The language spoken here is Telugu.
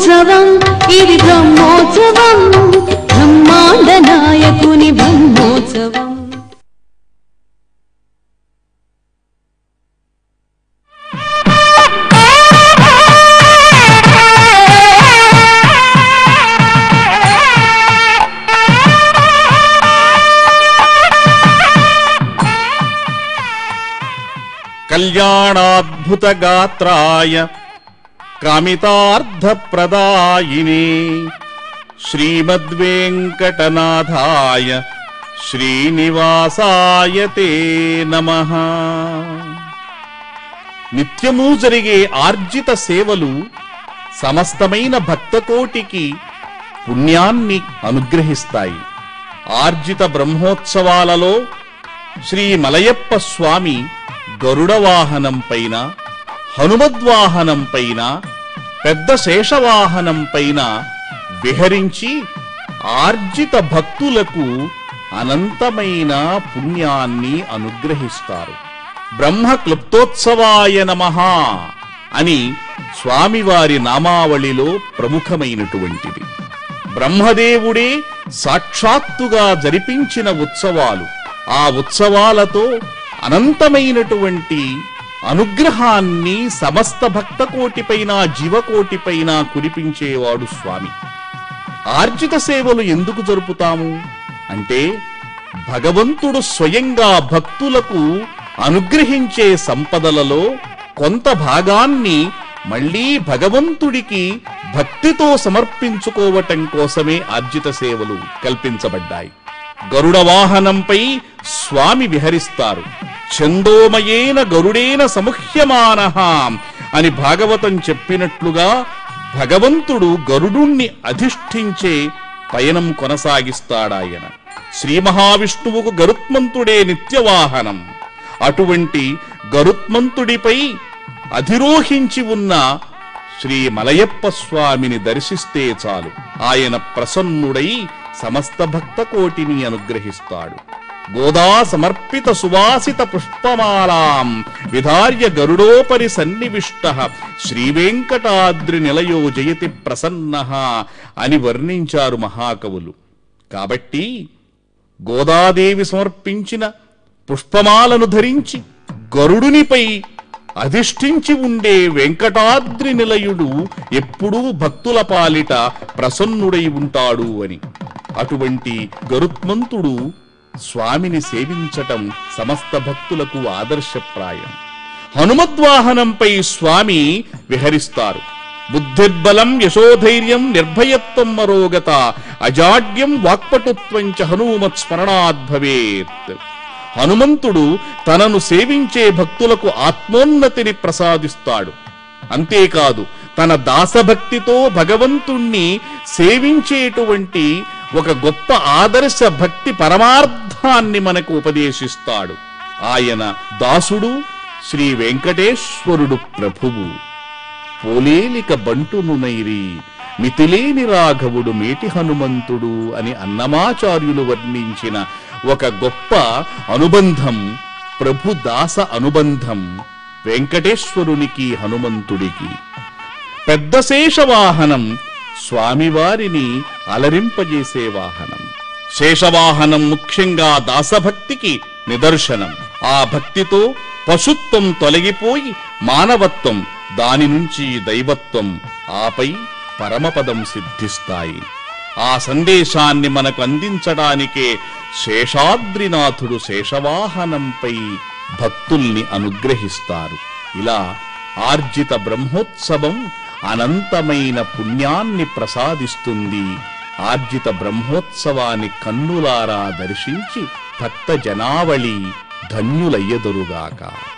బ్రహ్మోత్సవం ఇది బ్రహ్మోత్సవం బ్రహ్మాండ నాయకుని బ్రహ్మోత్సవం కళ్యాణాద్భుతగాత్రాయ కామితార్థప్రదాయినే శ్రీమద్వేంకటనాథాయ శ్రీనివాసాయ తే నమః నిత్యము జరిగే ఆర్జిత సేవలు సమస్తమైన భక్తకోటికి పుణ్యాన్ని అనుగ్రహిస్తాయి ఆర్జిత బ్రహ్మోత్సవాలలో శ్రీ మలయప్ప స్వామి గరుడ వాహనం పైన హనుమద్వాహనం పైన పెద్ద శేషవాహనం పైన విహరించి ఆర్జిత భక్తులకు అనంతమైన పుణ్యాన్ని అనుగ్రహిస్తారు బ్రహ్మ క్లుప్తోత్సవాయ నమః అని స్వామివారి నామావళిలో ప్రముఖమైనటువంటిది బ్రహ్మదేవుడే సాక్షాత్తుగా జరిపించిన ఉత్సవాలు ఆ ఉత్సవాలతో అనంతమైనటువంటి అనుగ్రహాన్ని సమస్త భక్తకోటిపైన జీవకోటిపైన కురిపించేవాడు స్వామి ఆర్జిత సేవలు ఎందుకు జరుపుతాము అంటే భగవంతుడు స్వయంగా భక్తులకు అనుగ్రహించే సంపదలలో కొంత భాగాన్ని మళ్ళీ భగవంతుడికి భక్తితో సమర్పించుకోవటం కోసమే ఆర్జిత సేవలు కల్పించబడ్డాయి గరుడ వాహనంపై స్వామి విహరిస్తారు చందోమయేన గరుడేన సముహ్యమాన అని భాగవతం చెప్పినట్లుగా భగవంతుడు గరుడుణ్ణి అధిష్ఠించే పయనం కొనసాగిస్తాడాయన శ్రీ మహావిష్ణువుకు గరుత్మంతుడే నిత్యవాహనం అటువంటి గరుత్మంతుడిపై అధిరోహించి ఉన్న శ్రీ మలయప్ప స్వామిని దర్శిస్తే చాలు ఆయన ప్రసన్నుడై సమస్త భక్త కోటిని అనుగ్రహిస్తాడు గోదా సమర్పిత సువాసిత పుష్పమాలాం విధార్య గరుడోపరి సన్నివిష్ట శ్రీవేంకటాద్రి నిలయో జయతి ప్రసన్న అని వర్ణించారు మహాకవులు కాబట్టి గోదాదేవి సమర్పించిన పుష్పమాలను ధరించి గరుడునిపై అధిష్ఠించి ఉండే వెంకటాద్రి నిలయుడు ఎప్పుడూ భక్తుల పాలిట ప్రసన్నుడై ఉంటాడు అని అటువంటి గరుత్మంతుడు స్వామిని సేవించటం సమస్త భక్తులకు ఆదర్శప్రాయం హనుమద్వాహనంపై స్వామి విహరిస్తారు బుద్ధిర్బలం యశోధైర్యం నిర్భయత్వం మరోగత అజాడ్యం వాక్పటుత్వం చ హనుమత్ స్మరణాద్ భవేత్ హనుమంతుడు తనను సేవించే భక్తులకు ఆత్మోన్నతిని ప్రసాదిస్తాడు అంతేకాదు తన దాసభక్తితో భగవంతుణ్ణి సేవించేటువంటి ఒక గొప్ప ఆదర్శ భక్తి పరమార్థాన్ని మనకు ఉపదేశిస్తాడు ఆయన దాసుడు శ్రీ వెంకటేశ్వరుడు ప్రభువు పోలేలిక బంటునునైరి మితిలేని రాఘవుడు మేటి హనుమంతుడు అని అన్నమాచార్యులు వర్ణించిన ఒక గొప్ప అనుబంధం ప్రభు దాస అనుబంధం వెంకటేశ్వరునికి హనుమంతుడికి పెద్ద శేషవాహనం స్వామివారిని అలరింపజేసే వాహనం శేషవాహనం ముఖ్యంగా దాసభక్తికి నిదర్శనం ఆ భక్తితో పశుత్వం తొలగిపోయి మానవత్వం దాని నుంచి దైవత్వం ఆపై పరమపదం సిద్ధిస్తాయి ఆ సందేశాన్ని మనకు అందించడానికే శేషాద్రినాథుడు శేషవాహనంపై భక్తుల్ని అనుగ్రహిస్తారు ఇలా ఆర్జిత బ్రహ్మోత్సవం అనంతమైన పుణ్యాన్ని ప్రసాదిస్తుంది ఆర్జిత బ్రహ్మోత్సవాన్ని కన్నులారా దర్శించి భక్త జనావళి ధన్యులయ్యదురుగాక